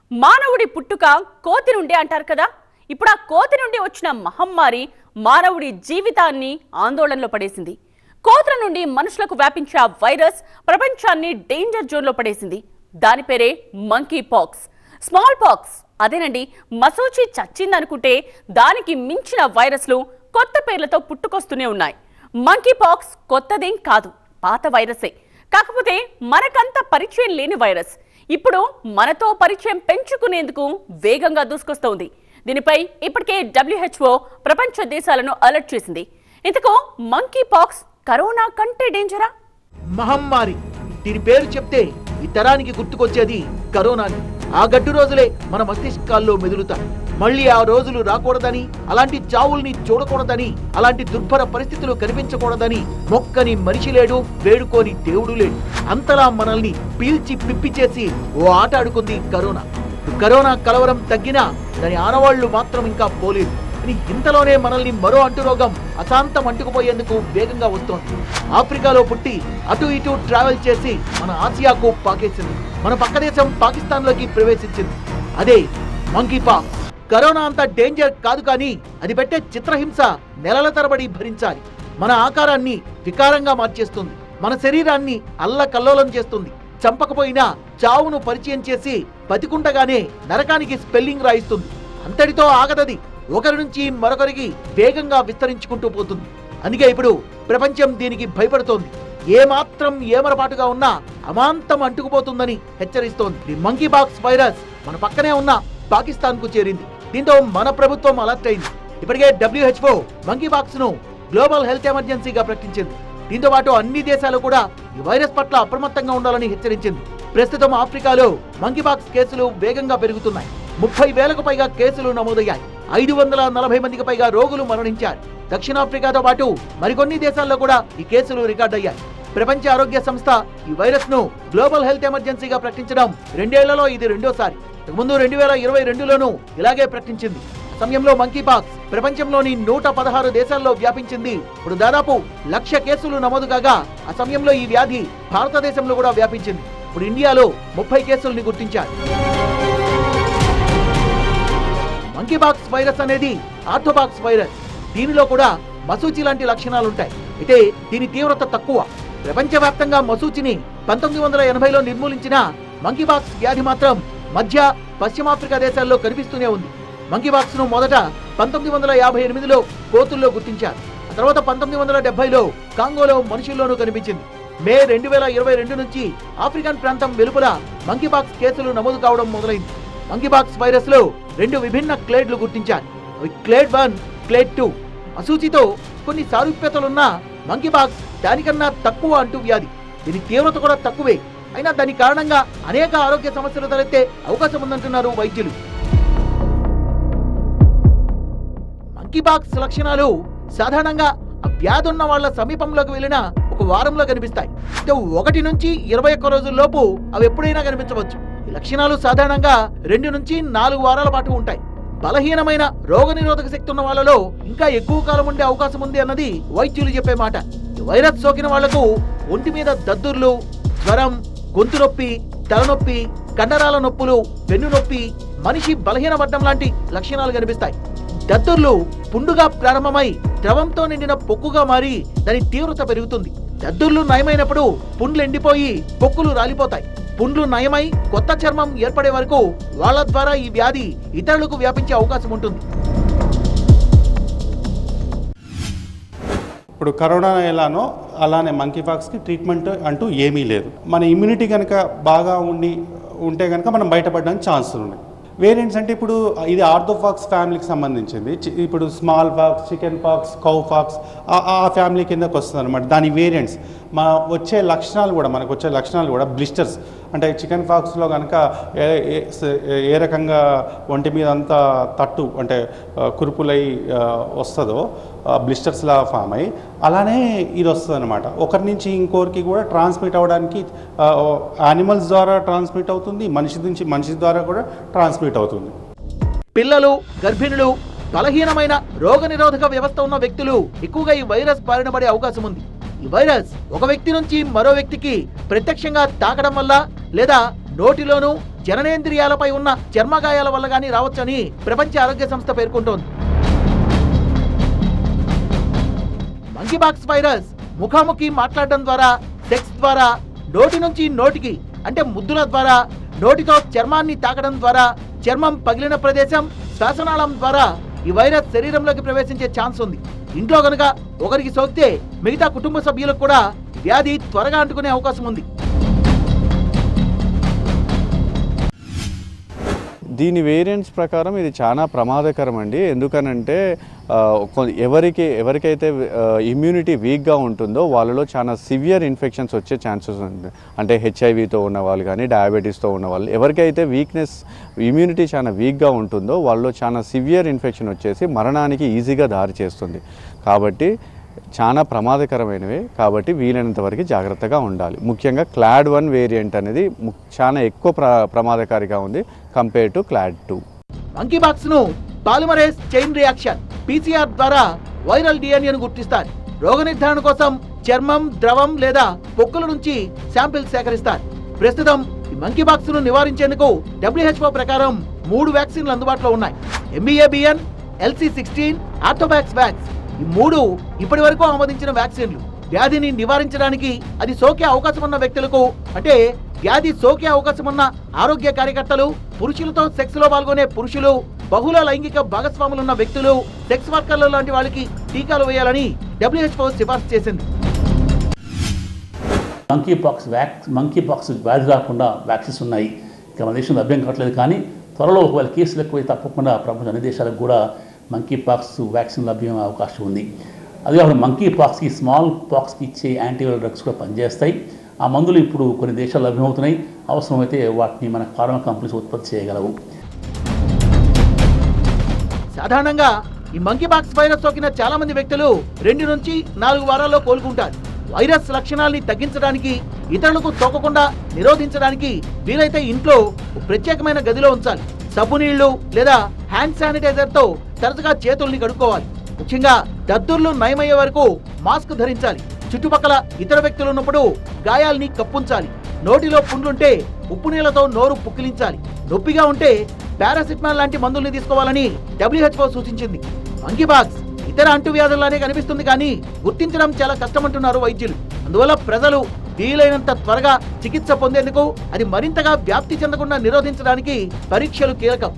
మానవుడి పుట్టుక కోతి నుండి అంటారు కదా ఇప్పుడు ఆ కోతి నుండి వచ్చిన మహమ్మారి మానవుడి జీవితాన్ని ఆందోళనలో పడేసింది కోతుల నుండి మనుషులకు వ్యాపించే ఆ వైరస్ ప్రపంచాన్ని డేంజర్ జోన్లో పడేసింది దాని పేరే మంకీ పాక్స్ స్మాల్ పాక్స్ అదేనండి మసూచి చచ్చిందనుకుంటే దానికి మించిన వైరస్లు కొత్త పేర్లతో పుట్టుకొస్తూనే ఉన్నాయి మంకీ పాక్స్ కొత్తదేం కాదు పాత వైరసే కాకపోతే మనకంత పరిచయం లేని వైరస్ ఇప్పుడు మనతో పరిచయం పెంచుకునేందుకు వేగంగా దూసుకొస్తోంది దీనిపై ఇప్పటికే డబ్ల్యూహెచ్ఓ ప్రపంచ దేశాలను అలర్ట్ చేసింది ఇంతకు మంకీ పాక్స్ కరోనా కంటే డేంజరా మహమ్మారి దీని పేరు చెప్తే ఈ తరానికి గుర్తుకొచ్చేది కరోనాని ఆ గడ్డు రోజులే మన మస్తిష్కాల్లో మెదులుతాయి మళ్ళీ ఆ రోజులు రాకూడదని అలాంటి చావుల్ని చూడకూడదని అలాంటి దుర్భర పరిస్థితులు కనిపించకూడదని మొక్కని మనిషి లేడు వేడుకోని దేవుడు లేడు అంతలా మనల్ని పీల్చి పిప్పి చేసి ఓ ఆట ఆడుకుంది కరోనా కరోనా కలవరం తగ్గినా దాని ఆనవాళ్లు మాత్రం ఇంకా పోలేదు కానీ ఇంతలోనే మనల్ని మరో అంటురోగం అశాంతం అంటుకుపోయేందుకు వేగంగా వస్తోంది ఆఫ్రికాలో పుట్టి అటు ఇటు ట్రావెల్ చేసి మన ఆసియాకు పాకేసింది మన పక్క దేశం పాకిస్తాన్ లోకి ప్రవేశించింది అదే మంకీ పాక్స్ కరోనా అంత డేంజర్ కాదు కానీ అది పెట్టే చిత్రహింస నెలల తరబడి భరించాలి మన ఆకారాన్ని వికారంగా మార్చేస్తుంది మన శరీరాన్ని అల్లకల్లోలం చేస్తుంది చంపకపోయినా చావును పరిచయం చేసి బతికుండగానే నరకానికి స్పెల్లింగ్ రాయిస్తుంది అంతటితో ఆగదది ఒకరి నుంచి మరొకరికి వేగంగా విస్తరించుకుంటూ పోతుంది అందుకే ఇప్పుడు ప్రపంచం దీనికి భయపడుతోంది ఏ మాత్రం ఏమరపాటుగా ఉన్నా అమాంతం అంటుకుపోతుందని హెచ్చరిస్తోంది ఈ మంకీ బాక్స్ వైరస్ మన పక్కనే ఉన్న పాకిస్తాన్ కు చేరింది దీంతో మన ప్రభుత్వం అలర్ట్ అయింది ఇప్పటికే డబ్ల్యూహెచ్ఓ మంకీ బాక్స్ ను గ్లోబల్ హెల్త్ ఎమర్జెన్సీగా ప్రకటించింది దీంతో పాటు అన్ని దేశాలు కూడా ఈ వైరస్ పట్ల అప్రమత్తంగా ఉండాలని హెచ్చరించింది ప్రస్తుతం ఆఫ్రికాలో మంకీబాక్స్ కేసులు వేగంగా పెరుగుతున్నాయి ముప్పై వేలకు పైగా కేసులు నమోదయ్యాయి ఐదు వందల నలభై మందికి పైగా రోగులు మరణించారు దక్షిణాఫ్రికాతో పాటు మరికొన్ని దేశాల్లో కూడా ఈ కేసులు రికార్డయ్యాయి ప్రపంచ ఆరోగ్య సంస్థ ఈ వైరస్ ను గ్లోబల్ హెల్త్ ఎమర్జెన్సీగా ప్రకటించడం రెండేళ్లలో ఇది రెండోసారి ముందు రెండు వేల ఇరవై రెండులోనూ ఇలాగే ప్రకటించింది ఆ సమయంలో మంకీ పాక్స్ ప్రపంచంలోని నూట పదహారు దేశాల్లో వ్యాపించింది ఇప్పుడు దాదాపు లక్ష కేసులు నమోదు కాగా ఆ సమయంలో ఈ వ్యాధి భారతదేశంలో కూడా వ్యాపించింది ఇప్పుడు ఇండియాలో ముప్పై కేసుల్ని గుర్తించారు మంకీ బాక్స్ వైరస్ అనేది ఆర్థోబాక్స్ వైరస్ దీనిలో కూడా మసూచి లాంటి లక్షణాలు ఉంటాయి అయితే దీని తీవ్రత తక్కువ ప్రపంచవ్యాప్తంగా మసూచిని పంతొమ్మిది వందల ఎనభైలో నిర్మూలించిన మంకీ బాక్స్ వ్యాధి మాత్రం మధ్య పశ్చిమాఫ్రికా దేశాల్లో కనిపిస్తూనే ఉంది మంకీ బాక్స్ ను మొదట పంతొమ్మిది వందల యాభై ఎనిమిదిలో కోతుల్లో గుర్తించారు ఆ తర్వాత పంతొమ్మిది వందల డెబ్బైలో కాంగోలో మనుషుల్లోనూ కనిపించింది మే రెండు వేల ఇరవై రెండు నుంచి ఆఫ్రికన్ ప్రాంతం వెలుపల మంకీ బాక్స్ కేసులు నమోదు కావడం మొదలైంది మంకీబాక్స్ వైరస్ లో రెండు విభిన్న క్లేడ్లు గుర్తించారు అవి క్లేడ్ వన్ క్లేడ్ టూ అసూచితో కొన్ని సారూప్యతలున్న మంకీబాక్స్ దానికన్నా తక్కువ అంటూ వ్యాధి దీని తీవ్రత కూడా తక్కువే అయినా దాని కారణంగా అనేక ఆరోగ్య సమస్యలు తలెత్తే అవకాశం ఉందంటున్నారు వైద్యులు మంకీబాక్స్ లక్షణాలు సాధారణంగా ఆ వ్యాధి ఉన్న వాళ్ళ సమీపంలోకి వెళ్ళిన ఒక వారంలో కనిపిస్తాయి అయితే ఒకటి నుంచి ఇరవై ఒక్క రోజుల్లోపు అవి ఎప్పుడైనా కనిపించవచ్చు ఈ లక్షణాలు సాధారణంగా రెండు నుంచి నాలుగు వారాల పాటు ఉంటాయి బలహీనమైన రోగనిరోధక శక్తి ఉన్న వాళ్ళలో ఇంకా ఎక్కువ కాలం ఉండే అవకాశం ఉంది అన్నది వైద్యులు చెప్పే మాట ఈ వైరస్ సోకిన వాళ్లకు ఒంటి మీద దద్దుర్లు జ్వరం గొంతు నొప్పి తలనొప్పి కండరాల నొప్పులు వెన్ను నొప్పి మనిషి బలహీనపడడం లాంటి లక్షణాలు కనిపిస్తాయి దద్దుర్లు పుండుగా ప్రారంభమై ద్రవంతో నిండిన పొక్కుగా మారి దాని తీవ్రత పెరుగుతుంది దద్దుర్లు నయమైనప్పుడు పుండ్లు ఎండిపోయి పొక్కులు రాలిపోతాయి పుండ్లు నయమై కొత్త చర్మం ఏర్పడే వరకు వాళ్ళ ద్వారా ఈ వ్యాధి ఇతరులకు వ్యాపించే అవకాశం ఉంటుంది ఇప్పుడు కరోనా ఎలానో అలానే మంకీ పాక్స్కి ట్రీట్మెంట్ అంటూ ఏమీ లేదు మన ఇమ్యూనిటీ కనుక బాగా ఉండి ఉంటే కనుక మనం బయటపడడానికి ఛాన్సులు ఉన్నాయి వేరియంట్స్ అంటే ఇప్పుడు ఇది ఆర్థోఫాక్స్ ఫ్యామిలీకి సంబంధించింది చి- ఇప్పుడు small pox chicken pox cow pox ఆ ఫ్యామిలీ కిందకు వస్తుంది అనమాట దాని వేరియంట్స్ మా వచ్చే లక్షణాలు కూడా మనకు వచ్చే లక్షణాలు కూడా బ్లిస్టర్స్ అంటే చికెన్ పాక్స్లో కనుక ఏ ఏ- స- ఏ రకంగా ఒంటి మీద అంతా తట్టు అంటే ఆ, కురుపులై ఆ, వస్తుందో బ్లిస్టర్స్ లా ఫామ్ అయ్యి అలానే ఇది వస్తుంది అనమాట ఒకరి నుంచి ఇంకోరికి కూడా ట్రాన్స్మిట్ అవ్వడానికి యానిమల్స్ ద్వారా ట్రాన్స్మిట్ అవుతుంది మనిషి నుంచి మనిషి ద్వారా కూడా ట్రాన్స్మిట్ అవుతుంది పిల్లలు గర్భిణులు బలహీనమైన రోగనిరోధక వ్యవస్థ ఉన్న వ్యక్తులు ఎక్కువగా ఈ వైరస్ బారిన పడే అవకాశం ఉంది ఈ వైరస్ ఒక వ్యక్తి నుంచి మరో వ్యక్తికి ప్రత్యక్షంగా తాకడం వల్ల లేదా నోటిలోనూ జననేంద్రియాలపై ఉన్న చర్మగాయాల వల్ల గానీ రావచ్చని ప్రపంచ ఆరోగ్య సంస్థ పేర్కొంటోంది మంకీబాక్స్ వైరస్ ముఖాముఖి మాట్లాడడం ద్వారా సెక్స్ ద్వారా నోటి నుంచి నోటికి అంటే ముద్దుల ద్వారా నోటితో చర్మాన్ని తాకడం ద్వారా చర్మం పగిలిన ప్రదేశం శ్వాసనాళం ద్వారా ఈ వైరస్ శరీరంలోకి ప్రవేశించే ఛాన్స్ ఉంది ఇంట్లో కనుక ఒకరికి సోకితే మిగతా కుటుంబ సభ్యులకు కూడా వ్యాధి త్వరగా అంటుకునే అవకాశం ఉంది దీని వేరియంట్స్ ప్రకారం ఇది చాలా ప్రమాదకరం అండి ఎందుకనంటే ఆ, కొ- ఎవరికి ఎవరికైతే ఇమ్యూనిటీ వీక్గా ఉంటుందో వాళ్ళలో చాలా సివియర్ ఇన్ఫెక్షన్స్ వచ్చే ఛాన్సెస్ ఉంది అంటే హెచ్ఐవితో ఉన్న వాళ్ళు కానీ డయాబెటీస్తో ఉన్న వాళ్ళు ఎవరికైతే వీక్నెస్ ఇమ్యూనిటీ చాలా వీక్గా ఉంటుందో వాళ్ళలో చాలా సివియర్ ఇన్ఫెక్షన్ వచ్చేసి మరణానికి ఈజీగా దారి చేస్తుంది కాబట్టి చాలా ప్రమాదకరమైనవి కాబట్టి వీలైనంత వరకు జాగ్రత్తగా ఉండాలి ముఖ్యంగా క్లాడ్ వన్ వేరియంట్ అనేది ము- చాలా ఎక్కువ ప్ర ప్రమాదకారిగా ఉంది compare to clade two monkeypox ను పాలిమరేస్ చైన్ రియాక్షన్ పీసీఆర్ ద్వారా వైరల్ డిఎన్ఏను గుర్తిస్తారు రోగ నిర్ధారణ కోసం చర్మం ద్రవం లేదా పొక్కుల నుంచి శాంపిల్స్ సేకరిస్తారు ప్రస్తుతం ఈ మంకీబాక్స్ ను నివారించేందుకు డబ్ల్యూహెచ్ఓ ప్రకారం మూడు వ్యాక్సిన్లు అందుబాటులో ఉన్నాయి MVABN LC sixteen orthopoxvac ఈ మూడు ఇప్పటి వరకు ఆమోదించిన వ్యాక్సిన్లు వ్యాధిని నివారించడానికి అది సోకే అవకాశం ఉన్న వ్యక్తులకు అంటే వ్యాధి సోకే అవకాశం ఉన్న ఆరోగ్య కార్యకర్తలు పురుషులతో సెక్స్ లో పాల్గొనే పురుషులు బహుళ లైంగిక భాగస్వాములు ఉన్న వ్యక్తులు సెక్స్ వర్కర్లు లాంటి వాళ్ళకి టీకాలు వేయాలని డబ్ల్యూహెచ్ఓ సిఫార్సు చేసింది monkey pox vac monkey pox వ్యాధి రాకుండా వ్యాక్సిన్స్ ఉన్నాయి ఇక మన దేశంలో లభ్యం కావట్లేదు కానీ త్వరలో ఒకవేళ కేసులు ఎక్కువై తప్పకుండా ప్రపంచ అన్ని దేశాలకు కూడా మంకీ పాక్స్ వ్యాక్సిన్ లభ్యం అవకాశం ఉంది అది కాకుండా మంకీ పాక్స్కి స్మాల్ పాక్స్కి ఇచ్చే యాంటీవైరల్ డ్రగ్స్ కూడా పనిచేస్తాయి ఆ మందులు ఇప్పుడు కొన్ని దేశాలు లభ్యమవుతున్నాయి అవసరమైతే వాటిని మన ఫార్మా కంపెనీస్ ఉత్పత్తి చేయగలవు సాధారణంగా ఈ మంకీబాక్స్ వైరస్ సోకిన చాలా మంది వ్యక్తులు రెండు నుంచి నాలుగు వారాల్లో కోలుకుంటారు వైరస్ లక్షణాల్ని తగ్గించడానికి ఇతరులకు సోకకుండా నిరోధించడానికి వీలైతే ఇంట్లో ఒక ప్రత్యేకమైన గదిలో ఉంచాలి సబ్బు నీళ్లు లేదా హ్యాండ్ శానిటైజర్ తో తరచుగా చేతుల్ని కడుక్కోవాలి ముఖ్యంగా దద్దుర్లు నయమయ్యే వరకు మాస్క్ ధరించాలి చుట్టుపక్కల ఇతర వ్యక్తులు ఉన్నప్పుడు గాయాల్ని కప్పుంచాలి నోటిలో పుండ్లుంటే ఉప్పు నీళ్లతో నోరు పుక్కిలించాలి నొప్పిగా ఉంటే పారాసిటమాల్ లాంటి మందుల్ని తీసుకోవాలని డబ్ల్యూహెచ్ఓ సూచించింది మంకీబాక్స్ ఇతర అంటువ్యాధుల్లానే కనిపిస్తుంది కానీ గుర్తించడం చాలా కష్టమంటున్నారు వైద్యులు అందువల్ల ప్రజలు వీలైనంత త్వరగా చికిత్స పొందేందుకు అది మరింతగా వ్యాప్తి చెందకుండా నిరోధించడానికి పరీక్షలు కీలకం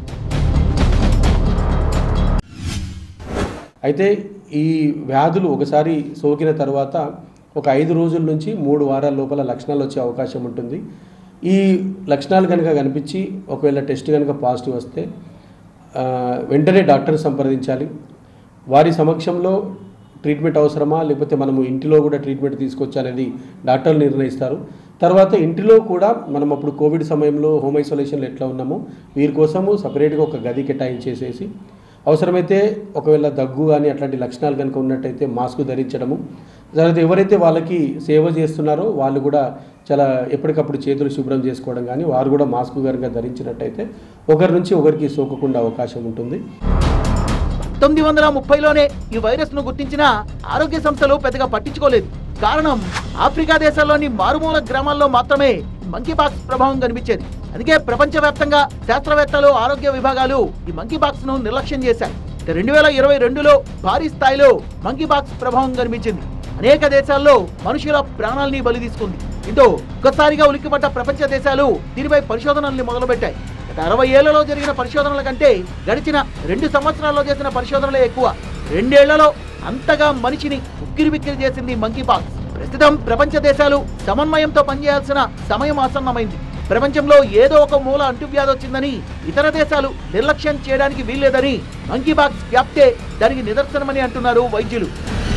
అయితే ఈ వ్యాధులు ఒకసారి సోకిన తర్వాత ఒక ఐదు రోజుల నుంచి మూడు వారాల లోపల లక్షణాలు వచ్చే అవకాశం ఉంటుంది ఈ లక్షణాలు కనుక కనిపించి ఒకవేళ టెస్ట్ కనుక పాజిటివ్ వస్తే ఆ, వెంటనే డాక్టర్ని సంప్రదించాలి వారి సమక్షంలో ట్రీట్మెంట్ అవసరమా లేకపోతే మనము ఇంటిలో కూడా ట్రీట్మెంట్ తీసుకోవచ్చు అనేది డాక్టర్లు నిర్ణయిస్తారు తర్వాత ఇంటిలో కూడా మనం అప్పుడు కోవిడ్ సమయంలో హోమ్ ఐసోలేషన్లో ఎట్లా ఉన్నామో వీరి కోసము సపరేట్గా ఒక గది కేటాయించేసేసి అవసరమైతే ఒకవేళ దగ్గు కానీ అట్లాంటి లక్షణాలు కనుక ఉన్నట్టయితే మాస్క్ ధరించడము తర్వాత ఎవరైతే వాళ్ళకి సేవ చేస్తున్నారో వాళ్ళు కూడా చాలా ఎప్పటికప్పుడు చేతులు శుభ్రం చేసుకోవడం కానీ వారు కూడా మాస్క్ కనుక ధరించినట్టయితే ఒకరి నుంచి ఒకరికి సోకకుండా అవకాశం ఉంటుంది పంతొమ్మిది వందల ముప్పైలోనే ఈ వైరస్ ను గుర్తించిన ఆరోగ్య సంస్థలు పెద్దగా పట్టించుకోలేదు కారణం ఆఫ్రికా దేశాల్లోని మారుమూల గ్రామాల్లో మాత్రమే మంకీబాక్స్ ప్రభావం కనిపించేది అందుకే ప్రపంచవ్యాప్తంగా శాస్త్రవేత్తలు ఆరోగ్య విభాగాలు ఈ మంకీబాక్స్ ను నిర్లక్ష్యం చేశాయి రెండు వేల ఇరవై రెండులో భారీ స్థాయిలో మంకీబాక్స్ ప్రభావం కనిపించింది అనేక దేశాల్లో మనుషుల ప్రాణాల్ని బలి తీసుకుంది దీంతో ఒక్కసారిగా ఉలిక్కిపడ్డ ప్రపంచ దేశాలు దీనిపై పరిశోధనల్ని మొదలుపెట్టాయి గత అరవై ఏళ్లలో జరిగిన పరిశోధనల కంటే గడిచిన రెండు సంవత్సరాల్లో చేసిన పరిశోధనలే ఎక్కువ రెండేళ్లలో అంతగా మనిషిని ఉక్కిరిబిక్కిరి చేసింది మంకీ పాక్స్ ప్రస్తుతం ప్రపంచ దేశాలు సమన్వయంతో పనిచేయాల్సిన సమయం ఆసన్నమైంది ప్రపంచంలో ఏదో ఒక మూల అంటువ్యాధి వచ్చిందని ఇతర దేశాలు నిర్లక్ష్యం చేయడానికి వీల్లేదని మంకీ బాక్స్ వ్యాప్తే దానికి నిదర్శనమని అంటున్నారు వైద్యులు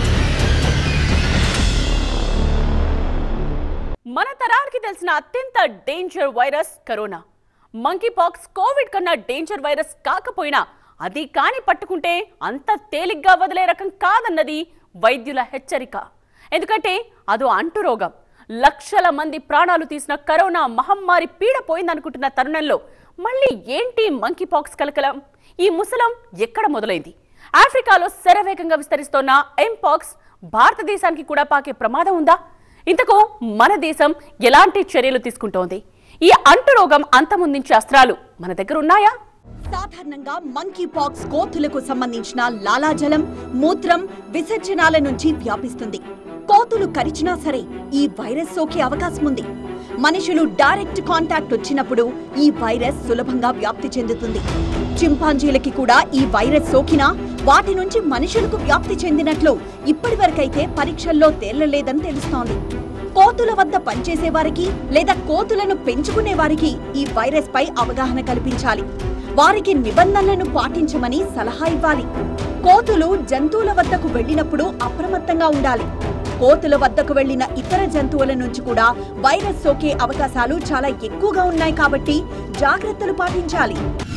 మన తరానికి తెలిసిన అత్యంత danger virus corona monkey pox COVID కన్నా డేంజర్ వైరస్ కాకపోయినా అది కాని పట్టుకుంటే అంత తేలిగ్గా వదిలే రకం కాదన్నది వైద్యుల హెచ్చరిక ఎందుకంటే అదో అంటురోగం లక్షల మంది ప్రాణాలు తీసిన కరోనా మహమ్మారి పీడ పోయిందనుకుంటున్న తరుణంలో మళ్ళీ ఏంటి మంకీ పాక్స్ కలకలం ఈ ముసలం ఎక్కడ మొదలైంది ఆఫ్రికాలో శరవేగంగా విస్తరిస్తోన్న ఎంపాక్స్ భారతదేశానికి కూడా పాకే ప్రమాదం ఉందా ఇంతకు మన దేశం ఎలాంటి చర్యలు తీసుకుంటోంది ఈ అంటురోగం అంతమొందించే అస్త్రాలు మన దగ్గర ఉన్నాయా సాధారణంగా మంకీ పాక్స్ కోతులకు సంబంధించిన లాలాజలం మూత్రం విసర్జనాల నుంచి వ్యాపిస్తుంది కోతులు కరిచినా సరే ఈ వైరస్ సోకే అవకాశం ఉంది మనుషులు డైరెక్ట్ కాంటాక్ట్ వచ్చినప్పుడు ఈ వైరస్ సులభంగా వ్యాప్తి చెందుతుంది చింపాంజీలకి కూడా ఈ వైరస్ సోకినా వాటి నుంచి మనుషులకు వ్యాప్తి చెందినట్లు ఇప్పటివరకైతే పరీక్షల్లో తేలలేదని తెలుస్తోంది కోతుల వద్ద పనిచేసే వారికి లేదా కోతులను పెంచుకునే వారికి ఈ వైరస్ పై అవగాహన కల్పించాలి వారికి నిబంధనలను పాటించమని సలహా ఇవ్వాలి కోతులు జంతువుల వద్దకు వెళ్ళినప్పుడు అప్రమత్తంగా ఉండాలి కోతుల వద్దకు వెళ్లిన ఇతర జంతువుల నుంచి కూడా వైరస్ సోకే అవకాశాలు చాలా ఎక్కువగా ఉన్నాయి కాబట్టి జాగ్రత్తలు పాటించాలి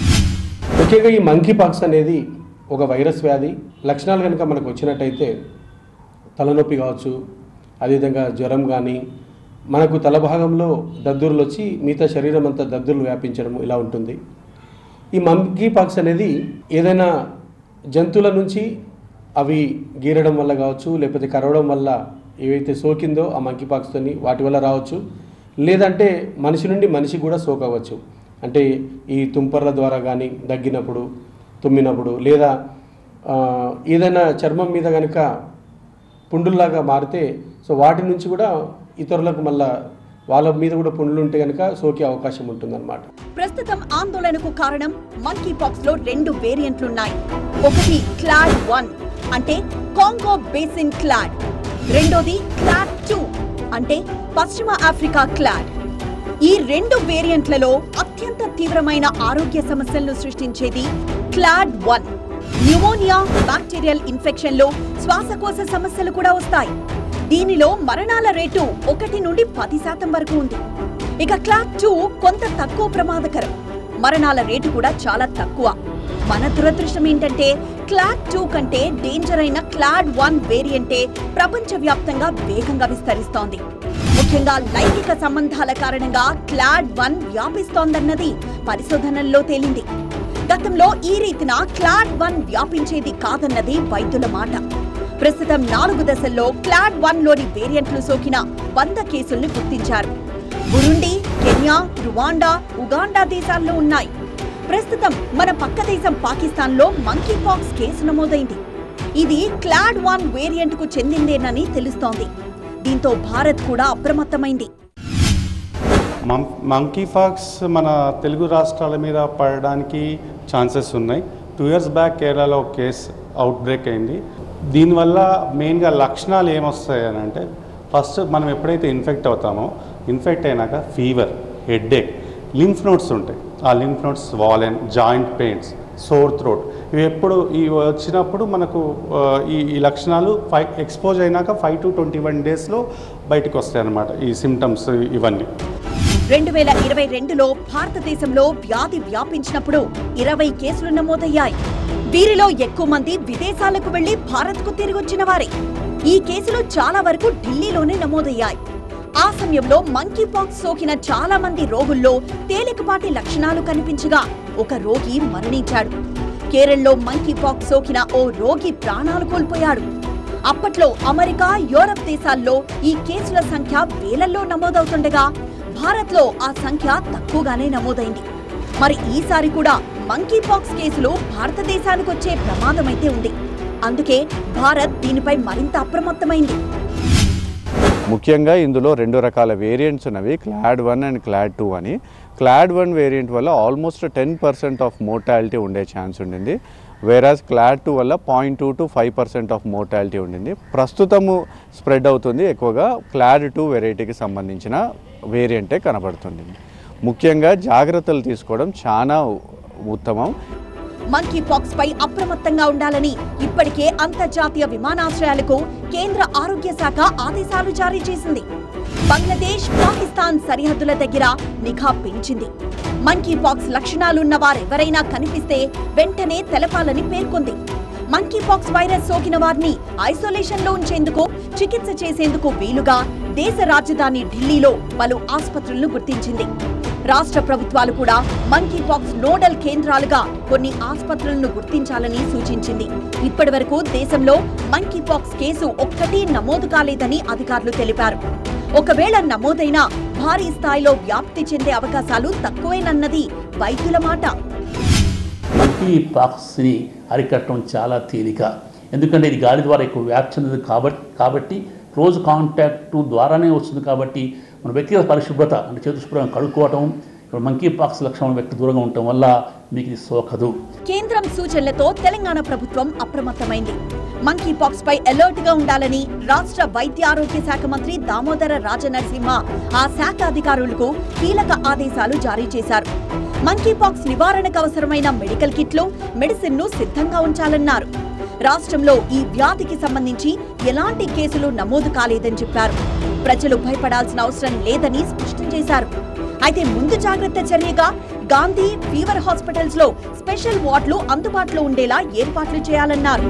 ముఖ్యంగా ఈ మంకీ పాక్స్ అనేది ఒక వైరస్ వ్యాధి లక్షణాలు కనుక మనకు వచ్చినట్టయితే తలనొప్పి కావచ్చు అదేవిధంగా జ్వరం కానీ మనకు తల భాగంలో దద్దుర్లు వచ్చి మిగతా శరీరం అంతా దద్దుర్లు వ్యాపించడం ఇలా ఉంటుంది ఈ మంకీ పాక్స్ అనేది ఏదైనా జంతువుల నుంచి అవి గీరడం వల్ల కావచ్చు లేకపోతే కరవడం వల్ల ఏవైతే సోకిందో ఆ మంకీ పాక్స్తోని వాటి వల్ల రావచ్చు లేదంటే మనిషి నుండి మనిషి కూడా సోకవచ్చు అంటే ఈ తుంపర్ల ద్వారా కానీ దగ్గినప్పుడు తుమ్మినప్పుడు లేదా ఆ, ఏదైనా చర్మం మీద కనుక పుండుల్లాగా మారితే సో వాటి నుంచి కూడా ఇతరులకు మళ్ళా వాళ్ళ మీద కూడా పుండ్లు ఉంటే కనుక సోకే అవకాశం ఉంటుందన్నమాట ప్రస్తుతం ఆందోళనకు కారణం మంకీ పాక్స్ లో రెండు వేరియంట్లున్నాయి ఒకటి క్లాడ్ వన్ అంటే కాంగో బేసిన్ క్లాడ్ రెండోది క్లాడ్ టూ అంటే పశ్చిమ ఆఫ్రికా క్లాడ్ ఈ రెండు వేరియంట్లలో అత్యంత తీవ్రమైన ఆరోగ్య సమస్యలను సృష్టించేది క్లాడ్ వన్ న్యూమోనియా బ్యాక్టీరియల్ ఇన్ఫెక్షన్లు శ్వాసకోశ సమస్యలు కూడా వస్తాయి దీనిలో మరణాల రేటు ఒకటి నుండి పది శాతం వరకు ఉంది ఇక క్లాడ్ టూ కొంత తక్కువ ప్రమాదకరం మరణాల రేటు కూడా చాలా తక్కువ మన దురదృష్టం ఏంటంటే క్లాడ్ టూ కంటే డేంజర్ అయిన క్లాడ్ వన్ వేరియంటే ప్రపంచవ్యాప్తంగా వేగంగా విస్తరిస్తోంది ముఖ్యంగా లైంగిక సంబంధాల కారణంగా క్లాడ్ వన్ వ్యాపిస్తోందన్నది పరిశోధనల్లో తేలింది గతంలో ఈ రీతిన క్లాడ్ వన్ వ్యాపించేది కాదన్నది వైద్యుల మాట ప్రస్తుతం నాలుగు దశల్లో క్లాడ్ వన్ లోని వేరియంట్లు సోకిన వంద కేసుల్ని గుర్తించారు బురుండి కెన్యా రువాండా ఉగాండా దేశాల్లో ఉన్నాయి ప్రస్తుతం మన పక్క దేశం పాకిస్తాన్ లో మంకీ పాక్స్ కేసు నమోదైంది ఇది క్లాడ్ వన్ వేరియంట్ కు చెందిందేనని తెలుస్తోంది దీంతో భారత్ కూడా అప్రమత్తమైంది మంకీ ఫాక్స్ మన తెలుగు రాష్ట్రాల మీద పడడానికి ఛాన్సెస్ ఉన్నాయి టూ ఇయర్స్ బ్యాక్ కేరళలో ఒక కేసు అవుట్ బ్రేక్ అయింది దీనివల్ల మెయిన్గా లక్షణాలు ఏమొస్తాయి అని అంటే ఫస్ట్ మనం ఎప్పుడైతే ఇన్ఫెక్ట్ అవుతామో ఇన్ఫెక్ట్ అయినాక ఫీవర్ హెడ్ఏక్ లింఫ్ నోట్స్ ఉంటాయి ఆ lymph nodes swollen joint pains sore throat ఇవి ఎప్పుడు ఇవి వచ్చినప్పుడు మనకు ఆ, ఈ ఈ లక్షణాలు ఫైవ్ ఎక్స్పోజ్ అయినాక ఫైవ్ టు ట్వంటీ వన్ డేస్లో బయటకు వస్తాయి అన్నమాట ఈ సిమ్టమ్స్ ఇవన్నీ రెండు వేల ఇరవై రెండులో భారతదేశంలో వ్యాధి వ్యాపించినప్పుడు ఇరవై కేసులు నమోదయ్యాయి వీరిలో ఎక్కువ మంది విదేశాలకు వెళ్లి భారత్కు తిరిగొచ్చిన వారే ఈ కేసులు చాలా వరకు ఢిల్లీలోనే నమోదయ్యాయి ఆ సమయంలో మంకీ పాక్స్ సోకిన చాలా మంది రోగుల్లో తేలికపాటి లక్షణాలు కనిపించగా ఒక రోగి మరణించాడు కేరళలో మంకీ పాక్స్ సోకిన ఓ రోగి ప్రాణాలు కోల్పోయాడు అప్పట్లో అమెరికా యూరప్ దేశాల్లో ఈ కేసుల సంఖ్య వేలల్లో నమోదవుతుండగా భారత్లో ఆ సంఖ్య తక్కువగానే నమోదైంది మరి ఈసారి కూడా మంకీ పాక్స్ కేసులు భారతదేశానికి వచ్చే ప్రమాదమైతే ఉంది అందుకే భారత్ దీనిపై మరింత అప్రమత్తమైంది ముఖ్యంగా ఇందులో రెండు రకాల వేరియంట్స్ ఉన్నవి clade one and clade two అని క్లాడ్ వన్ వేరియంట్ వల్ల almost ten percent of mortality ఉండే ఛాన్స్ ఉండింది వేరాజ్ క్లాడ్ టూ వల్ల point two to five percent of mortality ఉండింది ప్రస్తుతము స్ప్రెడ్ అవుతుంది ఎక్కువగా క్లాడ్ టూ వెరైటీకి సంబంధించిన వేరియంటే కనబడుతుంది ముఖ్యంగా జాగ్రత్తలు తీసుకోవడం చాలా ఉత్తమం మంకీ పాక్స్ పై అప్రమత్తంగా ఉండాలని ఇప్పటికే అంతర్జాతీయ విమానాశ్రయాలకు కేంద్ర ఆరోగ్య శాఖ ఆదేశాలు జారీ చేసింది బంగ్లాదేశ్ పాకిస్తాన్ సరిహద్దుల దగ్గర నిఘా పెంచింది మంకీ పాక్స్ లక్షణాలున్న వారెవరైనా కనిపిస్తే వెంటనే తెలపాలని పేర్కొంది మంకీ పాక్స్ వైరస్ సోకిన వారిని ఐసోలేషన్ లో ఉంచేందుకు చికిత్స చేసేందుకు వీలుగా దేశ రాజధాని ఢిల్లీలో పలు ఆసుపత్రులను గుర్తించింది రాష్ట్ర ప్రభుత్వాలు కూడా మంకీ పాక్స్ నోడల్ కేంద్రాలుగా కొన్ని ఆసుపత్రులను గుర్తించాలని సూచించింది ఇప్పటి వరకు దేశంలో మంకీ పాక్స్ కేసు ఒక్కటీ నమోదు కాలేదని అధికారులు తెలిపారు ఒకవేళ నమోదైనా భారీ స్థాయిలో వ్యాప్తి చెందే అవకాశాలు తక్కువేనన్నది వైద్యుల మాట మంకీ పాక్స్ని అరికట్టడం చాలా తేలిక ఎందుకంటే ఇది గాలి ద్వారా ఎక్కువ వ్యాప్తి చెందదు కాబట్టి కాబట్టి క్లోజ్ కాంటాక్ట్ ద్వారానే వస్తుంది కాబట్టి మన వ్యక్తిగత పరిశుభ్రత అంటే చేతు శుభ్రంగా కడుక్కోవటం ఇప్పుడు మంకీ పాక్స్ లక్షణాల వ్యక్తి దూరంగా ఉండటం వల్ల మీకు ఇది సోకదు కేంద్రం సూచనలతో తెలంగాణ ప్రభుత్వం అప్రమత్తమైంది మంకీ పాక్స్ పై అలర్ట్ గా ఉండాలని రాష్ట్ర వైద్య ఆరోగ్య శాఖ మంత్రి దామోదర రాజనరసింహ ఆ శాఖ అధికారులకు కీలక ఆదేశాలు జారీ చేశారు మంకీ పాక్స్ నివారణకు అవసరమైన మెడికల్ కిట్లు మెడిసిన్ ను సిద్ధంగా ఉంచాలన్నారు రాష్ట్రంలో ఈ వ్యాధికి సంబంధించి ఎలాంటి కేసులు నమోదు కాలేదని చెప్పారు ప్రజలు భయపడాల్సిన అవసరం లేదని స్పష్టం చేశారు అయితే ముందు జాగ్రత్త చర్యగా గాంధీ ఫీవర్ హాస్పిటల్స్ లో స్పెషల్ వార్డులు అందుబాటులో ఉండేలా ఏర్పాట్లు చేయాలన్నారు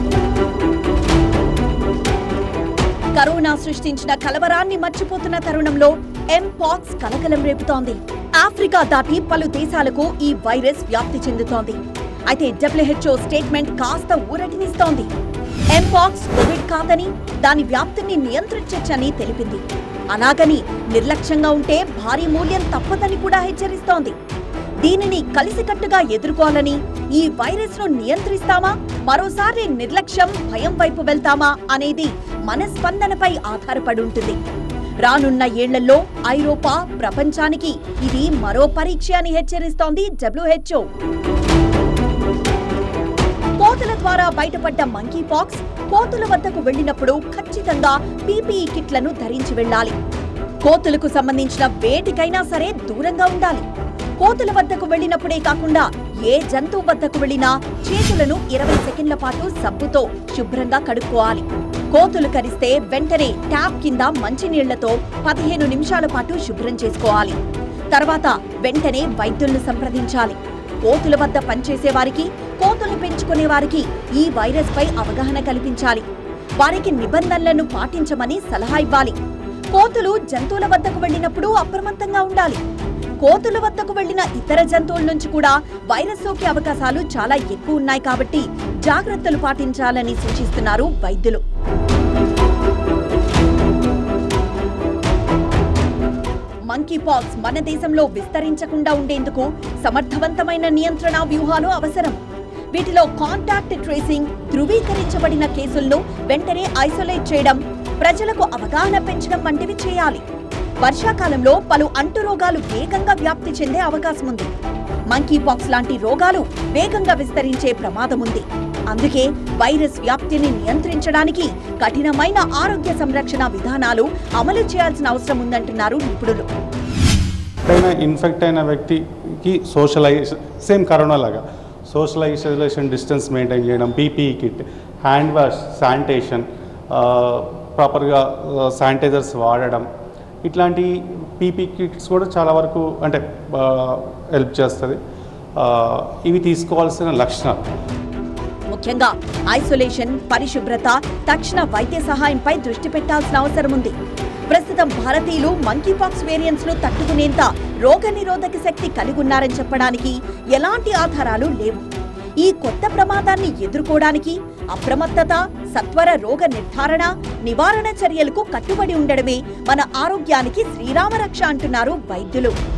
కరోనా సృష్టించిన కలవరాన్ని మర్చిపోతున్న తరుణంలో ఎంపాక్స్ కలకలం రేపుతోంది ఆఫ్రికా దాటి పలు దేశాలకు ఈ వైరస్ వ్యాప్తి చెందుతోంది అయితే డబ్ల్యూహెచ్ఓ స్టేట్మెంట్ కాస్త ఊరటినిస్తోంది ఎంపాక్స్ కోవిడ్ కాదని దాని వ్యాప్తిని నియంత్రించొచ్చని తెలిపింది అలాగని నిర్లక్ష్యంగా ఉంటే భారీ మూల్యం తప్పదని కూడా హెచ్చరిస్తోంది దీనిని కలిసికట్టుగా ఎదుర్కోవాలని ఈ వైరస్ ను నియంత్రిస్తామా మరోసారి నిర్లక్ష్యం భయం వైపు వెళ్తామా అనేది మన స్పందనపై ఆధారపడి ఉంటుంది రానున్న ఏళ్లలో ఐరోపా ప్రపంచానికి ఇది మరో పరీక్ష అని హెచ్చరిస్తోంది డబ్ల్యూహెచ్ఓ కోతుల ద్వారా బయటపడ్డ మంకీ పాక్స్ కోతుల వద్దకు వెళ్ళినప్పుడు ఖచ్చితంగా పీపీఈ కిట్లను ధరించి వెళ్ళాలి కోతులకు సంబంధించిన వేటికైనా సరే దూరంగా ఉండాలి కోతుల వద్దకు వెళ్ళినప్పుడే కాకుండా ఏ జంతువు వద్దకు వెళ్ళినా చేతులను ఇరవై సెకండ్ల పాటు సబ్బుతో శుభ్రంగా కడుక్కోవాలి కోతులు కరిస్తే వెంటనే ట్యాప్ కింద మంచినీళ్లతో పదిహేను నిమిషాల పాటు శుభ్రం చేసుకోవాలి తర్వాత వెంటనే వైద్యులను సంప్రదించాలి కోతుల వద్ద పనిచేసే వారికి కోతులు పెంచుకునే వారికి ఈ వైరస్ పై అవగాహన కల్పించాలి వారికి నిబంధనలను పాటించమని సలహా ఇవ్వాలి కోతులు జంతువుల వద్దకు వెళ్ళినప్పుడు అప్రమత్తంగా ఉండాలి కోతుల వద్దకు వెళ్లిన ఇతర జంతువుల నుంచి కూడా వైరస్ సోకే అవకాశాలు చాలా ఎక్కువ ఉన్నాయి కాబట్టి జాగ్రత్తలు పాటించాలని సూచిస్తున్నారు వైద్యులు మంకీ పాక్స్ మన దేశంలో విస్తరించకుండా ఉండేందుకు సమర్థవంతమైన నియంత్రణ వ్యూహాలు అవసరం వీటిలో కాంటాక్ట్ ట్రేసింగ్ ధృవీకరించబడిన కేసులను వెంటనే ఐసోలేట్ చేయడం ప్రజలకు అవగాహన పెంచడం వంటివి చేయాలి వర్షాకాలంలో పలు అంటు రోగాలు వేగంగా వ్యాప్తి చెందే అవకాశం ఉంది మంకీ పాక్స్ లాంటి రోగాలు వేగంగా విస్తరించే ప్రమాదం ఉంది అందుకే వైరస్ వ్యాప్తిని నియంత్రించడానికి కఠినమైన ఆరోగ్య సంరక్షణ విధానాలు అమలు చేయాల్సిన అవసరం ఉందంటున్నారు నిపుణులు ఎప్పుడైనా ఇన్ఫెక్ట్ అయిన వ్యక్తికి సోషలైజ్ సేమ్ కరోనా లాగా సోషల్ ఐసోలేషన్ డిస్టెన్స్ మెయింటైన్ చేయడం PPE kit hand wash sanitation ప్రాపర్గా శానిటైజర్స్ వాడడం ఇట్లాంటి పీపీ కిట్స్ కూడా చాలా వరకు అంటే హెల్ప్ చేస్తుంది ఇవి తీసుకోవాల్సిన లక్షణాలు ముఖ్యంగా ఐసోలేషన్ పరిశుభ్రత తక్షణ వైద్య సహాయంపై దృష్టి పెట్టాల్సిన అవసరం ఉంది ప్రస్తుతం భారతీయులు మంకీపాక్స్ వేరియంట్స్ ను తట్టుకునేంత రోగ నిరోధక శక్తి కలిగి ఉన్నారని చెప్పడానికి ఎలాంటి ఆధారాలు లేవు ఈ కొత్త ప్రమాదాన్ని ఎదుర్కోవడానికి అప్రమత్తత సత్వర రోగ నిర్ధారణ నివారణ చర్యలకు కట్టుబడి ఉండడమే మన ఆరోగ్యానికి శ్రీరామ రక్ష అంటున్నారు వైద్యులు